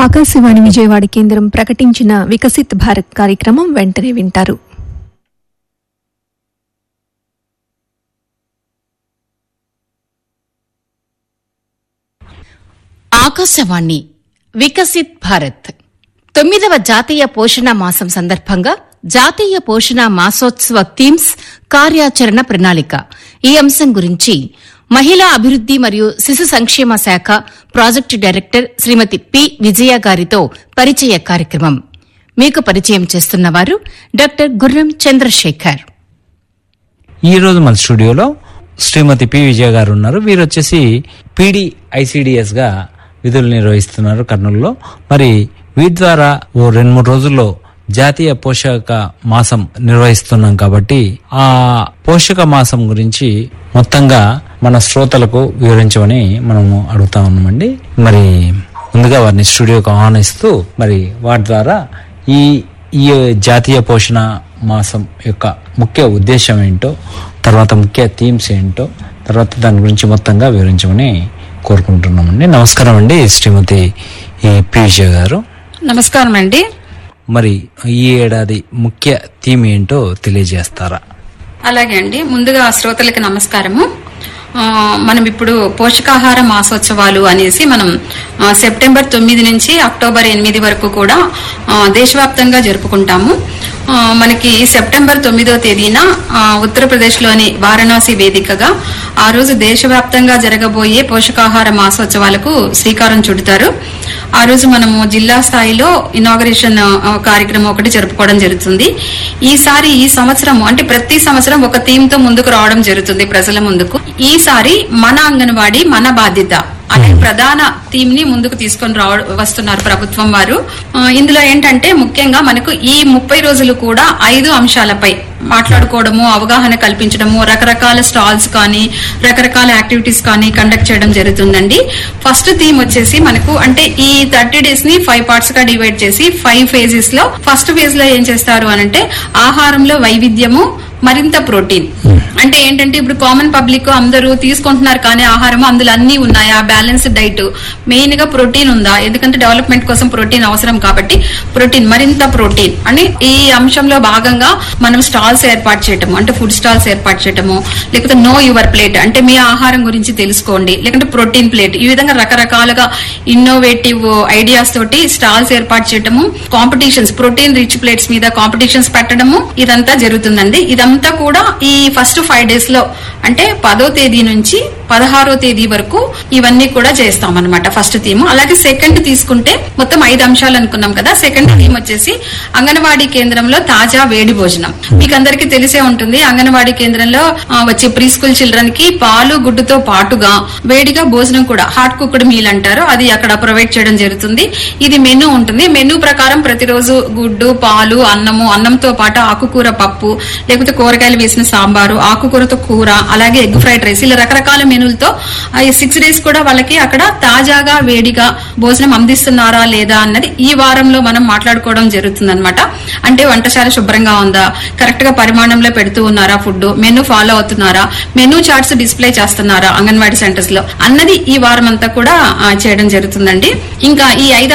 ఆకాశవాణి విజయవాడ కేంద్రం ప్రకటించిన వికసిత్ భారత్ కార్యక్రమం వెంటనే వింటారు ఆకాశవాణి వికసిత్ భారత్ తొమ్మిదవ జాతీయ పోషణ మాసం సందర్భంగా జాతీయ పోషణ మాసోత్సవ థీమ్స్ కార్యాచరణ ప్రణాళిక ఈ అంశం గురించి మహిళా అభివృద్ది మరియు శిశు సంక్షేమ శాఖ project director Srimathi P Vijaya గారితో పరిచయ కార్యక్రమం మీకు పరిచయం చేస్తున్నవారు డాక్టర్ గుర్రం చంద్రశేఖర్ ఈ రోజు మన స్టూడియోలో శ్రీమతి పి విజయ గారు ఉన్నారు వీరు వచ్చేసి పీడి ఐసిడిఎస్ గా విధులు నిర్వహిస్తున్నారు కర్నూలులో మరి వీటి ద్వారా ఓ రెండు మూడు రోజుల్లో జాతీయ పోషక మాసం నిర్వహిస్తున్నాం కాబట్టి ఆ పోషక మాసం గురించి మొత్తంగా మన శ్రోతలకు వివరించమని మనము అడుగుతా ఉన్నామండి మరి ముందుగా వారిని స్టూడియోకి ఆహ్వానిస్తూ మరి వాటి ద్వారా ఈ ఈ జాతీయ పోషణ మాసం యొక్క ముఖ్య ఉద్దేశం ఏంటో తర్వాత ముఖ్య థీమ్స్ ఏంటో తర్వాత దాని గురించి మొత్తంగా వివరించమని కోరుకుంటున్నామండి నమస్కారం అండి శ్రీమతి ఈ పీష గారు నమస్కారం అండి మరి ఈ ఏడాది ముఖ్య థీమ్ ఏంటో తెలియజేస్తారా అలాగే అండి ముందుగా శ్రోతలకి నమస్కారము ఆ, మనం ఇప్పుడు పోషకాహార మాసోత్సవాలు అనేసి మనం ఆ, సెప్టెంబర్ తొమ్మిది నుంచి అక్టోబర్ ఎనిమిది వరకు కూడా ఆ, దేశవ్యాప్తంగా జరుపుకుంటాము ఆ, మనకి సెప్టెంబర్ తొమ్మిదో తేదీన ఆ, ఉత్తరప్రదేశ్లోని వారణాసి వేదికగా ఆ రోజు దేశవ్యాప్తంగా జరగబోయే పోషకాహార మాసోత్సవాలకు శ్రీకారం చుడతారు ఆ రోజు మనము జిల్లా స్థాయిలో ఇనాగరేషన్ ఆ, కార్యక్రమం ఒకటి జరుపుకోవడం జరుగుతుంది ఈసారి ఈ సంవత్సరం అంటే ప్రతి సంవత్సరం ఒక థీమ్ తో ముందుకు రావడం జరుగుతుంది ప్రజల ముందుకు ఈసారి మన అంగన్వాడి మన బాధ్యత అనే ప్రధాన థీమ్ ని ముందుకు తీసుకొని రావ వస్తున్నారు ప్రభుత్వం వారు ఆ, ఇందులో ఏంటంటే ముఖ్యంగా మనకు ఈ ముప్పై రోజులు కూడా ఐదు అంశాలపై మాట్లాడుకోవడము అవగాహన కల్పించడము రకరకాల స్టాల్స్ కానీ రకరకాల యాక్టివిటీస్ కానీ కండక్ట్ చేయడం జరుగుతుందండి ఫస్ట్ థీమ్ వచ్చేసి మనకు అంటే ఈ థర్టీ డేస్ ని ఫైవ్ పార్ట్స్ గా డివైడ్ చేసి ఫైవ్ ఫేజెస్ లో ఫస్ట్ ఫేజ్ లో ఏం చేస్తారు అనంటే ఆహారంలో వైవిధ్యము మరింత ప్రోటీన్ అంటే ఏంటంటే ఇప్పుడు కామన్ పబ్లిక్ అందరూ తీసుకుంటున్నారు కానీ ఆహారం అందులో అన్ని ఉన్నాయా బ్యాలెన్స్ డైట్ మెయిన్ గా ప్రోటీన్ ఉందా ఎందుకంటే డెవలప్మెంట్ కోసం ప్రోటీన్ అవసరం కాబట్టి ప్రోటీన్ మరింత ప్రోటీన్ అని ఈ అంశంలో భాగంగా మనం స్టాల్స్ ఏర్పాటు చేయటము అంటే ఫుడ్ స్టాల్స్ ఏర్పాటు చేయటము లేకపోతే నో యువర్ ప్లేట్ అంటే మీ ఆహారం గురించి తెలుసుకోండి లేకుంటే ప్రోటీన్ ప్లేట్ ఈ విధంగా రకరకాలుగా ఇన్నోవేటివ్ ఐడియాస్ తోటి స్టాల్స్ ఏర్పాటు చేయటము కాంపిటీషన్స్ ప్రోటీన్ రిచ్ ప్లేట్స్ మీద కాంపిటీషన్స్ పెట్టడము ఇదంతా జరుగుతుందండి ఇదంతా కూడా ఈ ఫస్ట్ ఫైవ్ డేస్ లో అంటే పదో తేదీ నుంచి పదహారో తేదీ వరకు ఇవన్నీ కూడా చేస్తాం అనమాట ఫస్ట్ థీమ్ అలాగే సెకండ్ తీసుకుంటే మొత్తం ఐదు అంశాలు అనుకున్నాం కదా సెకండ్ థీమ్ వచ్చేసి అంగన్వాడీ కేంద్రంలో తాజా వేడి భోజనం మీకు అందరికీ తెలిసే ఉంటుంది అంగన్వాడీ కేంద్రంలో ఆ, వచ్చే ప్రీ స్కూల్ చిల్డ్రన్ కి పాలు గుడ్డుతో పాటుగా వేడిగా భోజనం కూడా హాట్ కుక్డ్ మీల్ అంటారు అది అక్కడ ప్రొవైడ్ చేయడం జరుగుతుంది ఇది మెనూ ఉంటుంది మెనూ ప్రకారం ప్రతిరోజు గుడ్డు పాలు అన్నము అన్నంతో పాటు ఆకుకూర పప్పు లేకపోతే కూరగాయలు వేసిన సాంబారు ఆకుకూరతో కూర అలాగే ఎగ్ ఫ్రైడ్ రైస్ ఇలా రకరకాల మెనూలతో ఆ ఈ సిక్స్ డేస్ కూడా వాళ్ళకి అక్కడ తాజాగా వేడిగా భోజనం అందిస్తున్నారా లేదా అన్నది ఈ వారంలో మనం మాట్లాడుకోవడం జరుగుతుంది అంటే వంటశాల శుభ్రంగా ఉందా కరెక్ట్ గా పరిమాణంలో పెడుతూ ఉన్నారా ఫుడ్ మెనూ ఫాలో అవుతున్నారా మెనూ చార్ట్స్ డిస్ప్లే చేస్తున్నారా అంగన్వాడీ సెంటర్స్ లో అన్నది ఈ వారం అంతా కూడా ఆ, చేయడం జరుగుతుందండి ఇంకా ఈ ఐదు